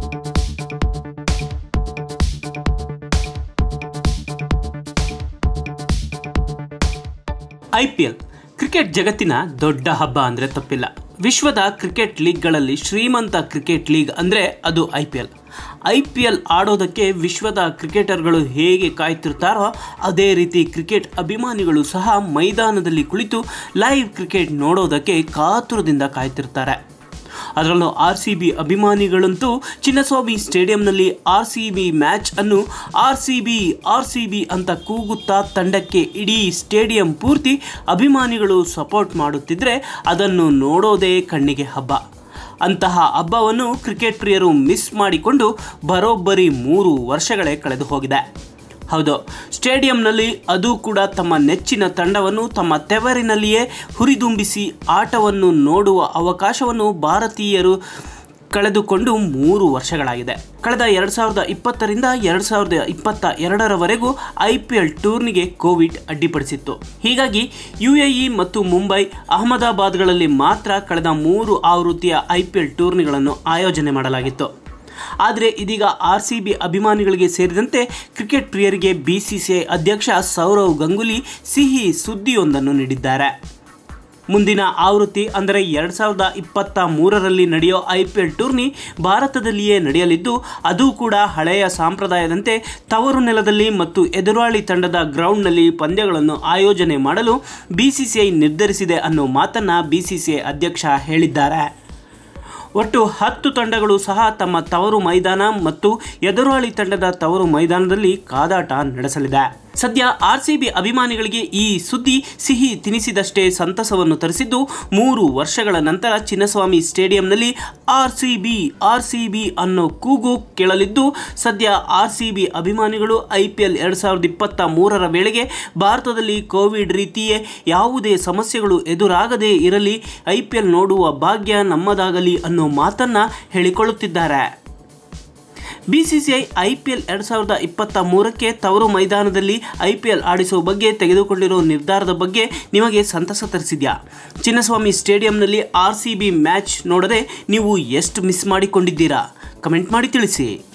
I P L cricket ಜಗತ್ತಿನ ದೊಡ್ಡ ಹಬ್ಬ ಅಂದರೆ ತಪ್ಪಿಲ್ಲ ವಿಶ್ವದ ಕ್ರಿಕೆಟ್ ಲೀಗ್ಗಳಲ್ಲಿ ಶ್ರೀಮಂತ ಕ್ರಿಕೆಟ್ ಲೀಗ್ ಅಂದರೆ ಅದು I P L I P L ಆಡೋದಕ್ಕೆ ವಿಶ್ವದ ಕ್ರಿಕೆಟರ್ಗಳು ಹೇಗೆ ಕಾಯ್ತಿರ್ತಾರೋ ಅದೇ ರೀತಿ ಕ್ರಿಕೆಟ್ ಅಭಿಮಾನಿಗಳು ಸಹ ಮೈದಾನದಲ್ಲಿ ಕುಳಿತು ಲೈವ್ ಕ್ರಿಕೆಟ್ ನೋಡೋದಕ್ಕೆ ಕಾತುರದಿಂದ ಕಾಯ್ತಿರ್ತಾರೆ ಅದರಲ್ಲೂ ಆರ್ ಸಿ ಬಿ ಅಭಿಮಾನಿಗಳಂತೂ ಚಿನ್ನಸ್ವಾಮಿ ಸ್ಟೇಡಿಯಂನಲ್ಲಿ ಆರ್ ಸಿ ಬಿ ಮ್ಯಾಚ್ ಅನ್ನು R C B R C B ಅಂತ ಕೂಗುತ್ತಾ ತಂಡಕ್ಕೆ ಇಡೀ ಸ್ಟೇಡಿಯಂ ಪೂರ್ತಿ ಅಭಿಮಾನಿಗಳು ಸಪೋರ್ಟ್ ಮಾಡುತ್ತಿದ್ದರೆ ಅದನ್ನು ನೋಡೋದೇ ಕಣ್ಣಿಗೆ ಹಬ್ಬ ಅಂತಹ ಹಬ್ಬವನ್ನು ಕ್ರಿಕೆಟ್ ಪ್ರಿಯರು ಮಿಸ್ ಮಾಡಿಕೊಂಡು ಬರೋಬ್ಬರಿ ಮೂರು ವರ್ಷಗಳೇ ಕಳೆದು ಹೋಗಿದೆ ಹೌದು ಸ್ಟೇಡಿಯಂನಲ್ಲಿ ಅದು ಕೂಡ ತಮ್ಮ ನೆಚ್ಚಿನ ತಂಡವನ್ನು ತಮ್ಮ ತೆವರಿನಲ್ಲಿಯೇ ಹುರಿದುಂಬಿಸಿ ಆಟವನ್ನು ನೋಡುವ ಅವಕಾಶವನ್ನು ಭಾರತೀಯರು ಕಳೆದುಕೊಂಡು ಮೂರು ವರ್ಷಗಳಾಗಿದೆ ಕಳೆದ ಎರಡು ಸಾವಿರದ ಇಪ್ಪತ್ತರಿಂದ ಎರಡು ಸಾವಿರದ ಇಪ್ಪತ್ತ ಎರಡರವರೆಗೂ ಐ ಪಿ ಎಲ್ ಟೂರ್ನಿಗೆ ಕೋವಿಡ್ ಅಡ್ಡಿಪಡಿಸಿತ್ತು ಹೀಗಾಗಿ ಯು ಎ ಇ ಮತ್ತು ಮುಂಬೈ ಅಹಮದಾಬಾದ್ಗಳಲ್ಲಿ ಮಾತ್ರ ಕಳೆದ ಮೂರು ಆವೃತ್ತಿಯ ಐ ಪಿ ಎಲ್ ಟೂರ್ನಿಗಳನ್ನು ಆಯೋಜನೆ ಮಾಡಲಾಗಿತ್ತು ಆದರೆ ಇದೀಗ ಆರ್ ಸಿ ಬಿ ಅಭಿಮಾನಿಗಳಿಗೆ ಸೇರಿದಂತೆ ಕ್ರಿಕೆಟ್ ಪ್ರಿಯರಿಗೆ ಬಿ ಸಿ ಸಿ ಐ ಅಧ್ಯಕ್ಷ ಸೌರವ್ ಗಂಗೂಲಿ ಸಿಹಿ ಸುದ್ದಿಯೊಂದನ್ನು ನೀಡಿದ್ದಾರೆ ಮುಂದಿನ ಆವೃತ್ತಿ ಅಂದರೆ ಎರಡು ಸಾವಿರದ ಇಪ್ಪತ್ತ ಮೂರರಲ್ಲಿ ನಡೆಯೋ ಐ ಪಿ ಎಲ್ ಟೂರ್ನಿ ಭಾರತದಲ್ಲಿಯೇ ನಡೆಯಲಿದ್ದು ಅದು ಕೂಡ ಹಳೆಯ ಸಂಪ್ರದಾಯದಂತೆ ತವರು ನೆಲದಲ್ಲಿ ಮತ್ತು ಎದುರಾಳಿ ತಂಡದ ಗ್ರೌಂಡ್ನಲ್ಲಿ ಪಂದ್ಯಗಳನ್ನು ಆಯೋಜನೆ ಮಾಡಲು ಬಿ ಸಿ ಸಿ ಐ ನಿರ್ಧರಿಸಿದೆ ಅನ್ನೋ ಮಾತನ್ನು ಬಿ ಸಿ ಸಿ ಐ ಅಧ್ಯಕ್ಷ ಹೇಳಿದ್ದಾರೆ ಒಟ್ಟು ಹತ್ತು ತಂಡಗಳು ಸಹ ತಮ್ಮ ತವರು ಮೈದಾನ ಮತ್ತು ಎದುರಾಳಿ ತಂಡದ ತವರು ಮೈದಾನದಲ್ಲಿ ಕಾದಾಟ ನಡೆಸಲಿದೆ ಸದ್ಯ ಆರ್ ಸಿ ಬಿ ಅಭಿಮಾನಿಗಳಿಗೆ ಈ ಸುದ್ದಿ ಸಿಹಿ ತಿನಿಸಿದಷ್ಟೇ ಸಂತಸವನ್ನು ತರಿಸಿದ್ದು ಮೂರು ವರ್ಷಗಳ ನಂತರ ಚಿನ್ನಸ್ವಾಮಿ ಸ್ಟೇಡಿಯಂನಲ್ಲಿ R C B R C B ಅನ್ನೋ ಕೂಗು ಕೇಳಲಿದ್ದು ಸದ್ಯ ಆರ್ ಸಿ ಬಿ ಅಭಿಮಾನಿಗಳು ಐ ಪಿ ಎಲ್ ಎರಡು ಸಾವಿರದ ಇಪ್ಪತ್ತ ಮೂರರ ವೇಳೆಗೆ ಭಾರತದಲ್ಲಿ ಕೋವಿಡ್ ರೀತಿಯೇ ಯಾವುದೇ ಸಮಸ್ಯೆಗಳು ಎದುರಾಗದೇ ಇರಲಿ ಐ ಪಿ ಎಲ್ ನೋಡುವ ಭಾಗ್ಯ ನಮ್ಮದಾಗಲಿ ಅನ್ನೋ ಮಾತನ್ನು ಹೇಳಿಕೊಳ್ಳುತ್ತಿದ್ದಾರೆ B C C I I P L ಎರಡು ಸಾವಿರದ ಇಪ್ಪತ್ತ ಮೂರಕ್ಕೆ ತವರು ಮೈದಾನದಲ್ಲಿ ಐ ಪಿ ಎಲ್ ಆಡಿಸುವ ಬಗ್ಗೆ ತೆಗೆದುಕೊಂಡಿರೋ ನಿರ್ಧಾರದ ಬಗ್ಗೆ ನಿಮಗೆ ಸಂತಸ ತರಿಸಿದ್ಯಾ ಚಿನ್ನಸ್ವಾಮಿ ಸ್ಟೇಡಿಯಂನಲ್ಲಿ ಆರ್ ಸಿ ಬಿ ಮ್ಯಾಚ್ ನೋಡದೆ ನೀವು ಎಷ್ಟು ಮಿಸ್ ಮಾಡಿಕೊಂಡಿದ್ದೀರಾ ಕಮೆಂಟ್ ಮಾಡಿ ತಿಳಿಸಿ